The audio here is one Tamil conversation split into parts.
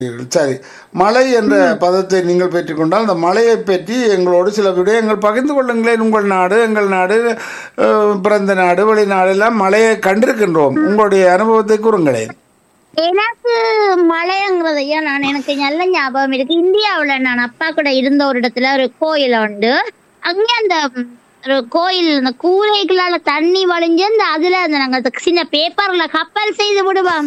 சரி மழை என்ற பதத்தை நீங்கள் பெற்றுக்கொண்டால் அந்த மழையை பற்றி எங்களோடு சில விடயங்கள் பகிர்ந்து கொள்ளுங்களேன் உங்கள் நாடு எங்கள் நாடு அஹ், பிறந்த நாடு வெளிநாடு எல்லாம் மழையை கண்டிருக்கின்றோம் உங்களுடைய அனுபவத்தை கூறுங்களேன் எனக்கு மலைங்கிறதையா நான் எனக்கு நல்ல ஞாபகம் இருக்கு இந்தியாவுல நான் அப்பா கூட இருந்த ஒரு இடத்துல ஒரு கோயில் உண்டு அங்க அந்த ம், ஒரு கோயில் அந்த கூரைகளால தண்ணி வழிஞ்சு அந்த அதுல அந்த நாங்க அந்த சின்ன பேப்பர்ல கப்பல் செய்து விடுவோம்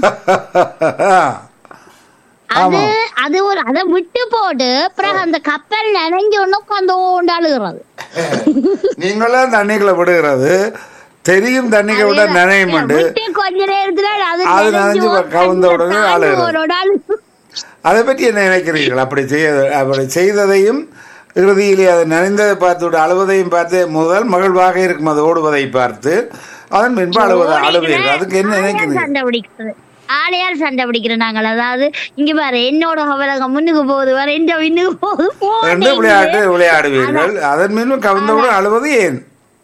அது அது ஒரு அதை விட்டு போட்டு பிறகு அந்த கப்பல் நனைஞ்ச உடனே உட்காந்து அழுகிறது நீங்களும் தண்ணிக்குள்ள விடுகிறது தெரியும் தண்ணிக்கு விட நினையும் உண்டு விட்டு கொஞ்ச நேரத்துல அது அது நனைஞ்சு நனைஞ்சு கவுந்த உடனே தாண்டி அழுகிறது. ஒரு ஒரு அழு அதை பற்றி என்ன நினைக்கிறீர்கள் அப்படி செய்ய அப்படி செய்ததையும் இறுதியிலே அது நனைந்ததை பார்த்து விட்டு அழுவதையும் பார்த்து முதல் மகிழ்வாக இருக்கும் அது ஓடுவதை பார்த்து அதன் பின்பு அழுவதை அழுவீர்கள் அதுக்கு என்ன ஆளையால் நினைக்கிறீங்க சண்டை பிடிக்கிறது ஆளையால் சண்டை பிடிக்கிறோம் நாங்கள் அதாவது இங்க பாரு என்னோட கவலகம் முன்னுக்கு போகுது வேற எந்த பின்னுக்கு போகுது ரெண்டு போகுது. விளையாட்டு விளையாடுவீர்கள் அதன் மீண்டும் கவிழ்ந்தவுடன் அழுவது ஏன்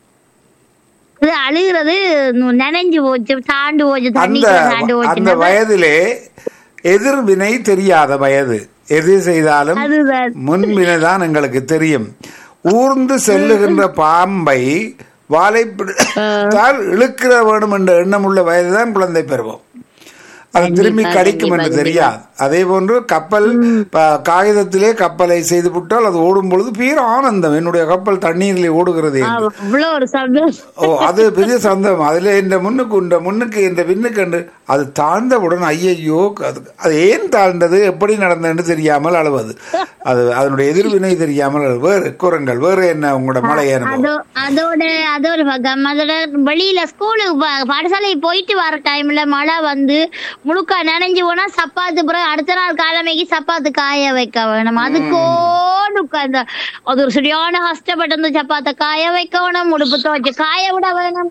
இது அழுகிறது நனைஞ்சு போச்சு தாண்டு போச்சு அந்த தண்ணிக்குள்ள தாண்டு அந்த போச்சு வயதிலே எதிர்வினை தெரியாத வயது எது செய்தாலும் அதுதான் முன்வினை தான் எங்களுக்கு தெரியும் ஊர்ந்து செல்லுகின்ற பாம்பை வாழை பிடித்தால் இழுக்கிற வேணும் என்ற எண்ணமுள்ள வயதுதான் குழந்தை பருவம் அது திரும்பி கண்டிப்பா, கடிக்கும் என்று கண்டிப்பா, தெரியாது அதே போன்று கப்பல் ப- காகிதத்திலே கப்பலை செய்து விட்டால் அது ஓடும் பொழுது பேர் ஆனந்தம் என்னுடைய கப்பல் தண்ணீரிலே ஓடுகிறது என்று. அவ்வளவு ஒரு சந்தோஷம் ஓ அது பெரிய சந்தம் அதுல இந்த முன்னுக்கு இந்த முன்னுக்கு இந்த பின்னுக்கு என்று அது தாழ்ந்தவுடன் ஐயையோ அது அது ஏன் தாழ்ந்தது எப்படி நடந்ததுன்னு தெரியாமல் அழுவது அது அதனுடைய எதிர்வினை தெரியாமல் அழுவது. வேறு கூறுங்கள் வேறு என்ன உங்களோட மலை அனுபவம் அதோ அதோட அதோட பக்கம் அதோட வெளியில ஸ்கூலுக்கு பா- பாடசாலைக்கு போயிட்டு வர டைம்ல மழை வந்து முழுக்க நனைஞ்சு போனா சப்பாத்து பிறகு அடுத்த நாள் காலமைக்கு சப்பாத்து காய வைக்க வேணும் அதுக்கோடு உட்கார்ந்து அது ஒரு சரியான கஷ்டப்பட்டு அந்த சப்பாத்தை காய வைக்க வேணும் உடுப்பு துவைச்சு காய விட வேணும்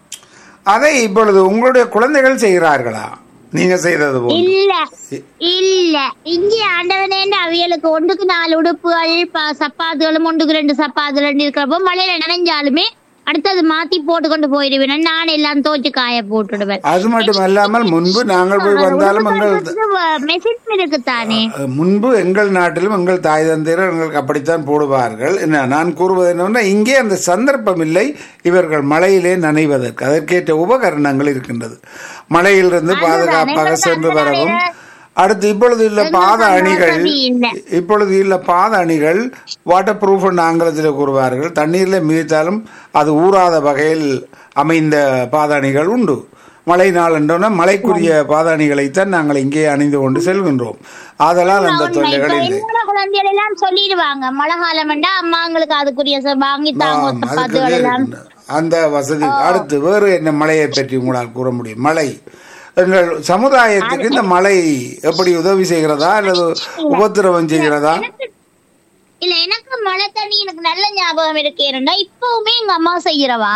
அதை இப்பொழுது உங்களுடைய குழந்தைகள் செய்கிறார்களா நீங்க செய்தது போல் இல்ல இல்ல இங்க ஆண்டவனேண்டு அவியலுக்கு ஒன்றுக்கு நாலு உடுப்புகள் ப- சப்பாத்துகளும் ஒன்றுக்கு ரெண்டு சப்பாத்து ரெண்டு இருக்கிறப்போ மழையில நனைஞ்சாலுமே அடுத்தது மாத்தி போட்டு கொண்டு போயிடுவேன் நான் எல்லாம் தோச்சு காய போட்டுடுவேன் அது மட்டும் அல்லாமல் முன்பு நாங்கள் போய் வந்தாலும் எங்கள் மெஷின் இருக்குத்தானே முன்பு எங்கள் நாட்டிலும் எங்கள் தாய் தந்தையர் எங்களுக்கு அப்படித்தான் போடுவார்கள் என்ன நான் கூறுவது என்னவென்றால் இங்கே அந்த சந்தர்ப்பம் இல்லை இவர்கள் மழையிலே நனைவதற்கு அதற்கேற்ற உபகரணங்கள் இருக்கின்றது மழையிலிருந்து பாதுகாப்பாக சென்று வரவும் அடுத்து இப்பொழுது உள்ள பாத அணிகள் வசதி இல்ல. இப்பொழுது உள்ள பாத அணிகள் வாட்டர் ப்ரூஃப் என்று ஆங்கிலத்தில் கூறுவார்கள் தண்ணீரில் மிதித்தாலும் அது ஊறாத வகையில் அமைந்த பாத அணிகள் உண்டு மழை நாள் என்றோன்னா மழைக்குரிய பாத அணிகளைத்தான் நாங்கள் இங்கே அணிந்து கொண்டு செல்கின்றோம் ஆதலால் அந்த தொல்லைகள் இல்லை என்னோட குழந்தைகள் எல்லாம் சொல்லிடுவாங்க மழை காலம் வேண்டா அம்மாங்களுக்கு அதுக்குரிய ச- வாங்கி தாங்க ஆம், அதுக்கு சப்பாத்துகள் எல்லாம் அந்த வசதி அடுத்து வேறு என்ன மழையை பற்றி உங்களால் கூற முடியும் மழை எங்கள் சமுதாயத்துக்கு இந்த மழை எப்படி உதவி செய்கிறதா அல்லது உபத்திரவம் செய்கிறதா எனக்கு இல்ல எனக்கு மழை தண்ணி எனக்கு நல்ல ஞாபகம் இருக்கு ஏன்னா இப்பவுமே எங்க அம்மா செய்யறவா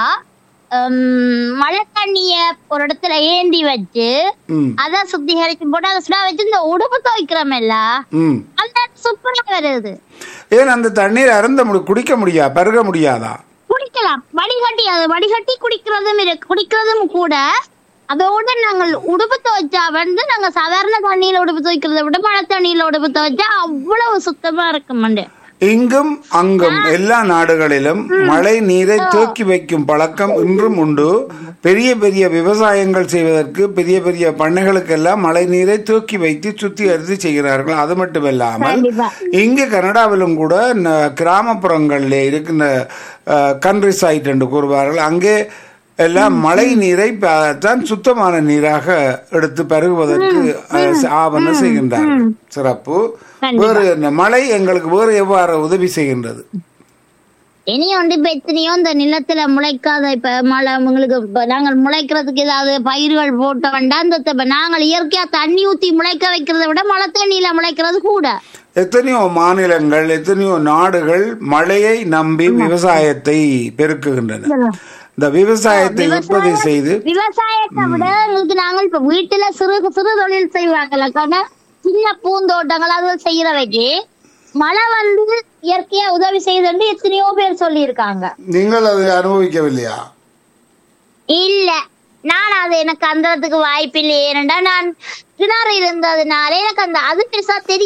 ஹம், மழை தண்ணிய ஒரு இடத்துல ஏந்தி வச்சு ம் அத சுத்திகரிச்சு போட்டு அதை சுடா வச்சு இந்த உடுப்பு துவைக்கிறோம்ல ம் அந்த சூப்பரா வருது ஏன் அந்த தண்ணீர் அருந்த முடி குடிக்க முடியா பருக முடியாதா குடிக்கலாம் வடிகட்டி அது வடிகட்டி குடிக்கிறதும் இருக்கு குடிக்கிறதும் கூட அதோட நாங்கள் உடுப்பு துவைச்சா வந்து நாங்க சாதாரண தண்ணியில உடுப்பு துவைக்கிறத விட மழை தண்ணியில உடுப்பு துவைச்சா அவ்வளவு சுத்தமா இருக்கும் மண்டு இங்கும் அங்கும் எல்லா நாடுகளிலும் மழை நீரை தேக்கி வைக்கும் பழக்கம் இன்றும் உண்டு பெரிய பெரிய விவசாயங்கள் செய்வதற்கு பெரிய பெரிய பண்ணைகளுக்கெல்லாம் மழை நீரை தேக்கி வைத்து சுத்திகரித்து செய்கிறார்கள் அது மட்டுமல்லாமல் கண்டிப்பா இங்கு கனடாவிலும் கூட ந- கிராமப்புறங்களிலே இருக்கின்ற கண்ட்ரி சைட் என்று கூறுவார்கள் அங்கே எல்லாம் மழை நீரை ப- தான் சுத்தமான நீராக எடுத்து பருகுவதற்கு அஹ், ஆவண செய்கின்றார்கள் சிறப்பு வேறு என்ன மழை எங்களுக்கு வேறு எவ்வாறு உதவி செய்கின்றது இனி வந்து இப்ப எத்தனையோ இந்த நிலத்துல முளைக்காத இப்ப மழை உங்களுக்கு இப்ப நாங்கள் முளைக்கிறதுக்கு ஏதாவது பயிர்கள் போட்ட வேண்டாம் இந்த இப்ப நாங்கள் இயற்கையா தண்ணி ஊத்தி முளைக்க வைக்கிறத விட மழை தண்ணியில முளைக்கிறது கூட எத்தனையோ மாநிலங்கள் எத்தனையோ நாடுகள் மழையை நம்பி விவசாயத்தை பெருக்குகின்றன இந்த விவசாயத்தை உற்பத்தி செய்து விவசாயத்தை விட எங்களுக்கு நாங்கள் இப்ப வீட்டுல சிறு சிறு தொழில் செய்வாங்கல்ல கண்ணா, சின்ன பூந்தோட்டங்கள் அது செய்யறவைக்கு மழை வந்து இயற்கையா உதவி செய்யுதுன்னு எத்தனையோ பேர் சொல்லியிருக்காங்க நீங்கள் அதை அனுபவிக்கவில்லையா இல்ல நான் அது எனக்கு அந்ததுக்கு வாய்ப்பு இல்லை ஏனென்றா நான் கிணறு இருந்ததுனால எனக்கு அந்த அது பெருசா தெரியும்